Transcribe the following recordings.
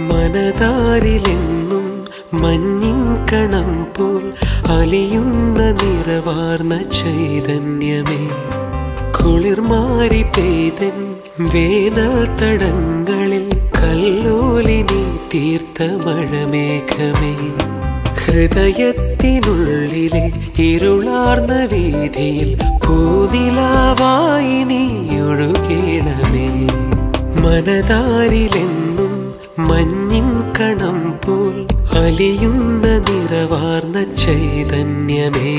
മനതാരിലെന്നും മഞ്ഞിൻ കണം പോൽ അലിയുന്ന നിറവാർന്ന ചൈതന്യമേ കുളിർമാരി പെയ്തൻ വേനൽ തടങ്ങളിൽ കല്ലോലിനി തീർത്ത മഴമേഘമേ ഹൃദയത്തിനുള്ളിലെ ഇരുളാർന്ന വീതിയിൽ പൂനിലാവായി നീ ഒഴുകേണമേ മനതാരിലെന്നും മഞ്ഞിൻ കണം പോൽ അലിയുന്ന നിറവാർന്ന ചൈതന്യമേ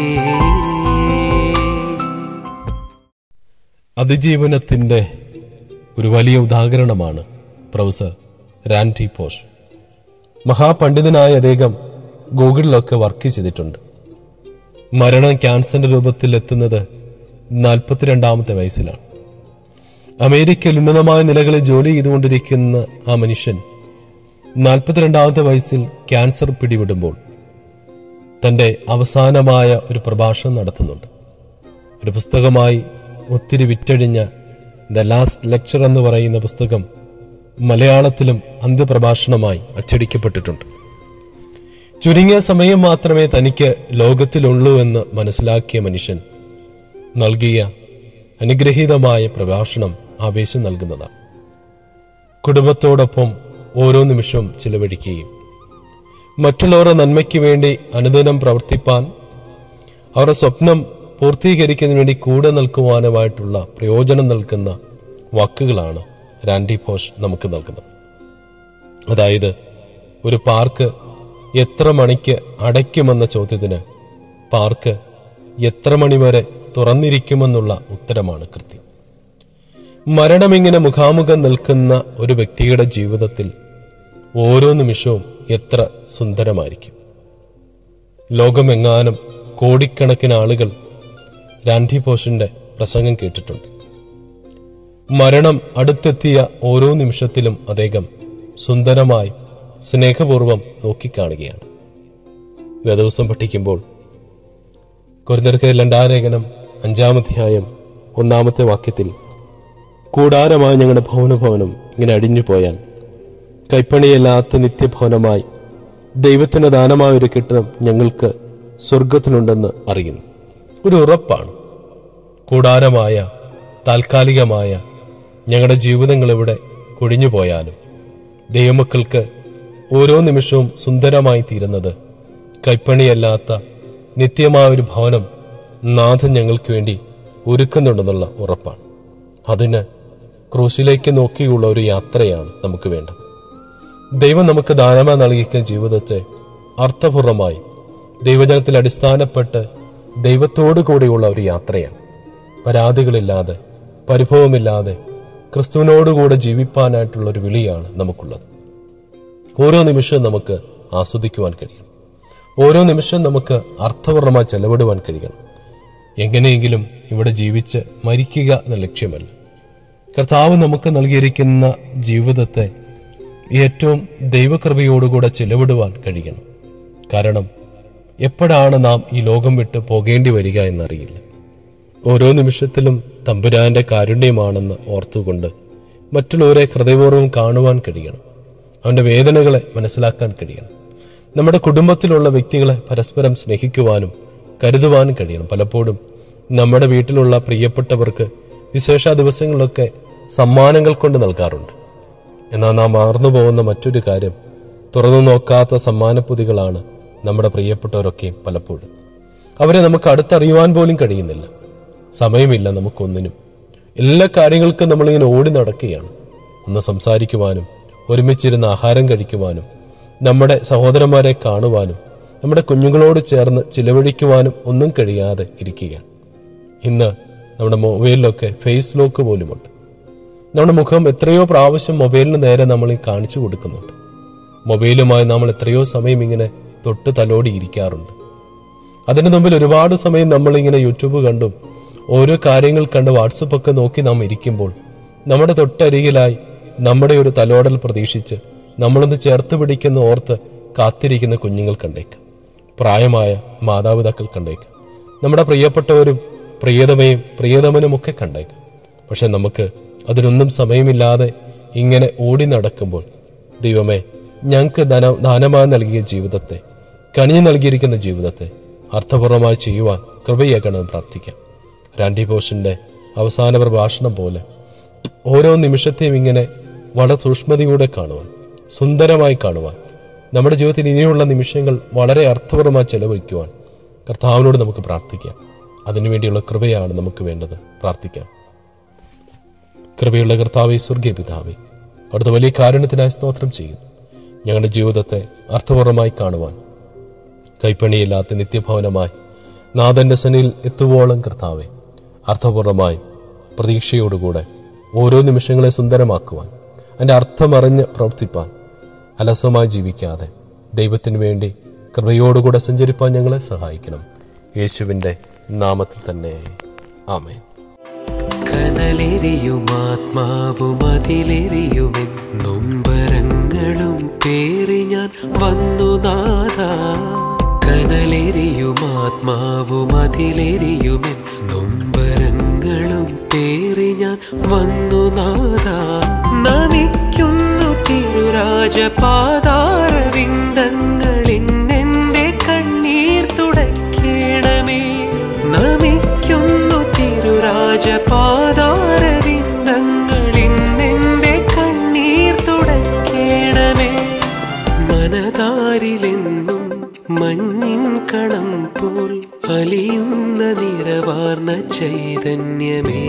അതിജീവനത്തിന്റെ ഒരു വലിയ ഉദാഹരണമാണ് പ്രൊഫസർ റാൻഡി പോഷ് മഹാപണ്ഡിതനായ അദ്ദേഹം ഗൂഗിളിലൊക്കെ വർക്ക് ചെയ്തിട്ടുണ്ട് മരണം ക്യാൻസറിന്റെ രൂപത്തിൽ എത്തുന്നത് നാൽപ്പത്തിരണ്ടാമത്തെ വയസ്സിലാണ് അമേരിക്കയിൽ ഉന്നതമായ നിലകളിൽ ജോലി ചെയ്തുകൊണ്ടിരിക്കുന്ന ആ മനുഷ്യൻ നാൽപ്പത്തിരണ്ടാമത്തെ വയസ്സിൽ ക്യാൻസർ പിടിപെടുമ്പോൾ തന്റെ അവസാനമായ ഒരു പ്രഭാഷണം നടത്തുന്നുണ്ട് ഒരു പുസ്തകമായി ഒത്തിരി വിറ്റഴിഞ്ഞ ദ ലാസ്റ്റ് ലെക്ചർ എന്ന് പറയുന്ന പുസ്തകം മലയാളത്തിലും അന്ത്യപ്രഭാഷണമായി അച്ചടിക്കപ്പെട്ടിട്ടുണ്ട് ചുരുങ്ങിയ സമയം മാത്രമേ തനിക്ക് ലോകത്തിലുള്ളൂ എന്ന് മനസ്സിലാക്കിയ മനുഷ്യൻ നൽകിയ അനുഗ്രഹീതമായ പ്രഭാഷണം ആവേശം നൽകുന്നതാണ് കുടുംബത്തോടൊപ്പം ഓരോ നിമിഷവും ചിലവഴിക്കുകയും മറ്റുള്ളവരുടെ നന്മയ്ക്ക് വേണ്ടി അനുദിനം പ്രവർത്തിപ്പാൻ അവരുടെ സ്വപ്നം പൂർത്തീകരിക്കുന്നതിന് വേണ്ടി കൂടെ നിൽക്കുവാനുമായിട്ടുള്ള പ്രയോജനം നൽകുന്ന വാക്കുകളാണ് റാൻഡി പോഷ് നമുക്ക് നൽകുന്നത് അതായത് ഒരു പാർക്ക് എത്ര മണിക്ക് അടയ്ക്കുമെന്ന ചോദ്യത്തിന് പാർക്ക് എത്ര മണിവരെ തുറന്നിരിക്കുമെന്നുള്ള ഉത്തരമാണ് കൃത്യം മരണമിങ്ങനെ മുഖാമുഖം നിൽക്കുന്ന ഒരു വ്യക്തിയുടെ ജീവിതത്തിൽ ഓരോ നിമിഷവും എത്ര സുന്ദരമായിരിക്കും ലോകമെങ്ങാനും കോടിക്കണക്കിന് ആളുകൾ രാൻഡി പോഷിന്റെ പ്രസംഗം കേട്ടിട്ടുണ്ട് മരണം അടുത്തെത്തിയ ഓരോ നിമിഷത്തിലും അദ്ദേഹം സുന്ദരമായി സ്നേഹപൂർവം നോക്കിക്കാണുകയാണ് വേദവസം പഠിക്കുമ്പോൾ കൊരിന്തർക്ക് രണ്ടാലേഖനം അഞ്ചാമധ്യായം ഒന്നാമത്തെ വാക്യത്തിൽ കൂടാരമായ ഞങ്ങളുടെ ഭവനഭവനം ഇങ്ങനെ അടിഞ്ഞു പോയാൽ കൈപ്പണിയല്ലാത്ത നിത്യഭവനമായി ദൈവത്തിന്റെ ദാനമായ ഒരു കെട്ടിടം ഞങ്ങൾക്ക് സ്വർഗത്തിനുണ്ടെന്ന് അറിയുന്നു ഒരു ഉറപ്പാണ് കൂടാരമായ താൽക്കാലികമായ ഞങ്ങളുടെ ജീവിതങ്ങൾ ഇവിടെ കൊഴിഞ്ഞു പോയാലും ദൈവമക്കൾക്ക് ഓരോ നിമിഷവും സുന്ദരമായി തീരുന്നത് കൈപ്പണിയല്ലാത്ത നിത്യമായ ഒരു ഭവനം നാഥൻ ഞങ്ങൾക്ക് വേണ്ടി ഒരുക്കുന്നുണ്ടെന്നുള്ള ഉറപ്പാണ് അതിന് ക്രൂശിലേക്ക് നോക്കിയുള്ള ഒരു യാത്രയാണ് നമുക്ക് വേണ്ടത് ദൈവം നമുക്ക് ദാനമായി നൽകിക്കുന്ന ജീവിതത്തെ അർത്ഥപൂർണമായി ദൈവജനത്തിൽ അടിസ്ഥാനപ്പെട്ട് ദൈവത്തോടു കൂടിയുള്ള ഒരു യാത്രയാണ് പരാതികളില്ലാതെ പരിഭവമില്ലാതെ ക്രിസ്തുവിനോടുകൂടെ ജീവിപ്പാനായിട്ടുള്ള ഒരു വിളിയാണ് നമുക്കുള്ളത് ഓരോ നിമിഷവും നമുക്ക് ആസ്വദിക്കുവാൻ കഴിയണം ഓരോ നിമിഷവും നമുക്ക് അർത്ഥപൂർണമായി ചെലവിടുവാൻ കഴിയണം എങ്ങനെയെങ്കിലും ഇവിടെ ജീവിച്ച് മരിക്കുക എന്ന ലക്ഷ്യമല്ല കർത്താവ് നമുക്ക് നൽകിയിരിക്കുന്ന ജീവിതത്തെ ഏറ്റവും ദൈവകൃപയോടുകൂടെ ചെലവിടുവാൻ കഴിയണം കാരണം എപ്പോഴാണ് നാം ഈ ലോകം വിട്ട് പോകേണ്ടി വരിക എന്നറിയില്ല ഓരോ നിമിഷത്തിലും തമ്പുരാന്റെ കാരുണ്യമാണെന്ന് ഓർത്തുകൊണ്ട് മറ്റുള്ളവരെ ഹൃദയപൂർവ്വം കാണുവാൻ കഴിയണം അവന്റെ വേദനകളെ മനസ്സിലാക്കാൻ കഴിയണം നമ്മുടെ കുടുംബത്തിലുള്ള വ്യക്തികളെ പരസ്പരം സ്നേഹിക്കുവാനും കരുതുവാനും കഴിയണം പലപ്പോഴും നമ്മുടെ വീട്ടിലുള്ള പ്രിയപ്പെട്ടവർക്ക് വിശേഷ ദിവസങ്ങളിലൊക്കെ സമ്മാനങ്ങൾ കൊണ്ട് നൽകാറുണ്ട് എന്നാൽ നാം മറന്നു പോകുന്ന മറ്റൊരു കാര്യം തുറന്നു നോക്കാത്ത സമ്മാനപ്പൊതികളാണ് നമ്മുടെ പ്രിയപ്പെട്ടവരൊക്കെയും പലപ്പോഴും അവരെ നമുക്ക് അടുത്തറിയുവാൻ പോലും കഴിയുന്നില്ല സമയമില്ല നമുക്കൊന്നിനും എല്ലാ കാര്യങ്ങൾക്കും നമ്മളിങ്ങനെ ഓടി നടക്കുകയാണ് ഒന്ന് സംസാരിക്കുവാനും ഒരുമിച്ചിരുന്ന് ആഹാരം കഴിക്കുവാനും നമ്മുടെ സഹോദരന്മാരെ കാണുവാനും നമ്മുടെ കുഞ്ഞുങ്ങളോട് ചേർന്ന് ചിലവഴിക്കുവാനും ഒന്നും കഴിയാതെ ഇരിക്കുകയാണ് ഇന്ന് നമ്മുടെ മൊബൈലിലൊക്കെ ഫേസ് ലോക്ക് പോലുമുണ്ട് നമ്മുടെ മുഖം എത്രയോ പ്രാവശ്യം മൊബൈലിന് നേരെ നമ്മൾ ഈ കാണിച്ചു കൊടുക്കുന്നുണ്ട് മൊബൈലുമായി നമ്മൾ എത്രയോ സമയം ഇങ്ങനെ തൊട്ട് തലോടി ഇരിക്കാറുണ്ട് അതിന് മുമ്പിൽ ഒരുപാട് സമയം നമ്മൾ ഇങ്ങനെ യൂട്യൂബ് കണ്ടും ഓരോ കാര്യങ്ങൾ കണ്ട് വാട്സപ്പ് ഒക്കെ നോക്കി നാം ഇരിക്കുമ്പോൾ നമ്മുടെ തൊട്ടരികിലായി നമ്മുടെ ഒരു തലോടൽ പ്രതീക്ഷിച്ച് നമ്മളൊന്ന് ചേർത്ത് പിടിക്കുന്ന ഓർത്ത് കാത്തിരിക്കുന്ന കുഞ്ഞുങ്ങൾ കണ്ടേക്കാം പ്രായമായ മാതാപിതാക്കൾ കണ്ടേക്കാം നമ്മുടെ പ്രിയപ്പെട്ടവരും പ്രിയതമയും പ്രിയതമനും ഒക്കെ കണ്ടേക്കാം പക്ഷെ നമുക്ക് അതിനൊന്നും സമയമില്ലാതെ ഇങ്ങനെ ഓടി നടക്കുമ്പോൾ ദൈവമേ ഞങ്ങൾക്ക് ധന ദാനമായി നൽകിയ ജീവിതത്തെ കണിഞ്ഞു നൽകിയിരിക്കുന്ന ജീവിതത്തെ അർത്ഥപൂർണമായി ചെയ്യുവാൻ കൃപയേക്കണമെന്ന് പ്രാർത്ഥിക്കാം രാൻഡി പോഷന്റെ അവസാന പ്രഭാഷണം പോലെ ഓരോ നിമിഷത്തെയും ഇങ്ങനെ വളരെ സൂക്ഷ്മതയോടെ കാണുവാൻ സുന്ദരമായി കാണുവാൻ നമ്മുടെ ജീവിതത്തിൽ ഇനിയുള്ള നിമിഷങ്ങൾ വളരെ അർത്ഥപൂർണമായി ചെലവഴിക്കുവാൻ കർത്താവിനോട് നമുക്ക് പ്രാർത്ഥിക്കാം അതിനുവേണ്ടിയുള്ള കൃപയാണ് നമുക്ക് വേണ്ടത് പ്രാർത്ഥിക്കാം കൃപയുള്ള കർത്താവെ സ്വർഗീയ പിതാവേ അവിടുത്തെ വലിയ കാരുണ്യത്തിനായി സ്തോത്രം ചെയ്യുന്നു ഞങ്ങളുടെ ജീവിതത്തെ അർത്ഥപൂർണമായി കാണുവാൻ കൈപ്പണിയില്ലാത്ത നിത്യഭവനമായി നാഥന്റെ സനിൽ എത്തുവോളം കർത്താവെ അർത്ഥപൂർണമായി പ്രതീക്ഷയോടുകൂടെ ഓരോ നിമിഷങ്ങളെ സുന്ദരമാക്കുവാൻ അതിൻ്റെ അർത്ഥമറിഞ്ഞ് പ്രവർത്തിപ്പാൻ അലസമായി ജീവിക്കാതെ ദൈവത്തിന് വേണ്ടി കൃപയോടുകൂടെ സഞ്ചരിപ്പാൻ ഞങ്ങളെ സഹായിക്കണം യേശുവിൻ്റെ നാമത്തിൽ തന്നെ ആമേൻ കനലെരിയും ആത്മാവും അതിലെരിയുമെൻ നൊമ്പരങ്ങളും പേറി ഞാൻ വന്നു നാഥ കനലെരിയും ആത്മാവും അതിലെരിയുമെൻ നൊമ്പരങ്ങളും പേറി ഞാൻ വന്നു നാഥ നമിക്കുന്നു തിരുരാജപാതാരവിന്ദങ്ങളിന്നെന്റെ കണ്ണീർ തുടയ്ക്കണമേ നമിക്കുന്നു തിരുരാജപാതാരവിന്ദങ്ങളിന്നെന്റെ കണ്ണീർ തുടയ്ക്കണമേ മനതാരിലെന്നും മഞ്ഞിൻ കണം പോൽ അലിയുന്ന നിറവാർന്ന ചൈതന്യമേ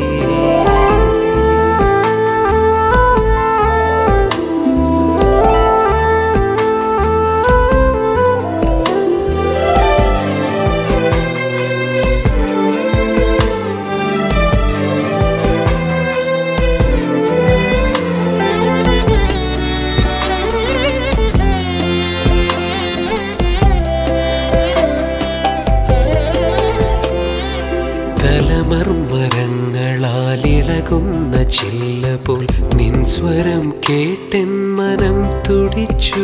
തലമർമരങ്ങളാലിളകുന്ന ചില്ല പോൽ നിൻ സ്വരം കേട്ടെൻ മനം തുടിച്ചു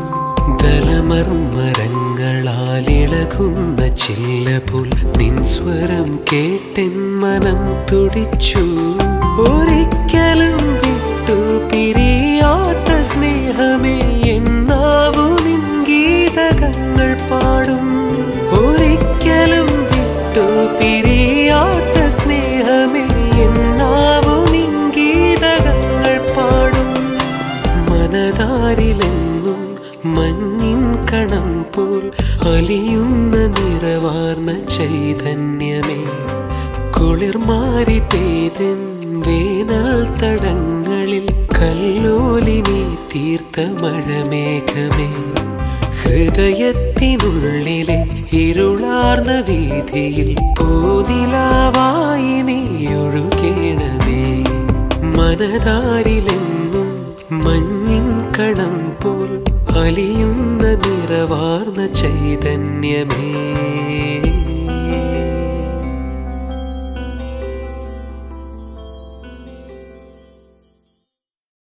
തലമർമരങ്ങളാലിളകുന്ന ചില്ല പോൽ നിൻ സ്വരം കേട്ടെൻ മനം തുടിച്ചു ഒരിക്കലും വിട്ടു പിരിയാത്ത സ്നേഹമേ എന്നാവു നിൻ ഗീതകങ്ങൾ പാടും ഒരിക്കലും വിട്ടു പിരിയാത്ത സ്നേഹമേ എന്നാവു നിൻ ഗീതകങ്ങൾ പാടും മനതാരിലെന്നും മഞ്ഞിൻ കണം പോൽ അലിയുന്ന നിറവാർന്ന ചൈതന്യമേ കുളിർമാരി പെയ്തൻ വേനൽ തടങ്ങളിൽ കല്ലോലിനി തീർത്ത മഴമേഘമേ ഹൃദയത്തിനുള്ളിലെ ഇരുളാർന്ന വീതിയിൽ പോതിലാവായി നീ ഒഴുകേണമേ മനതാരിലെന്നും മഞ്ഞിൻ കണം പോൽ അലിയുന്ന നിറവാർന്ന ചൈതന്യമേ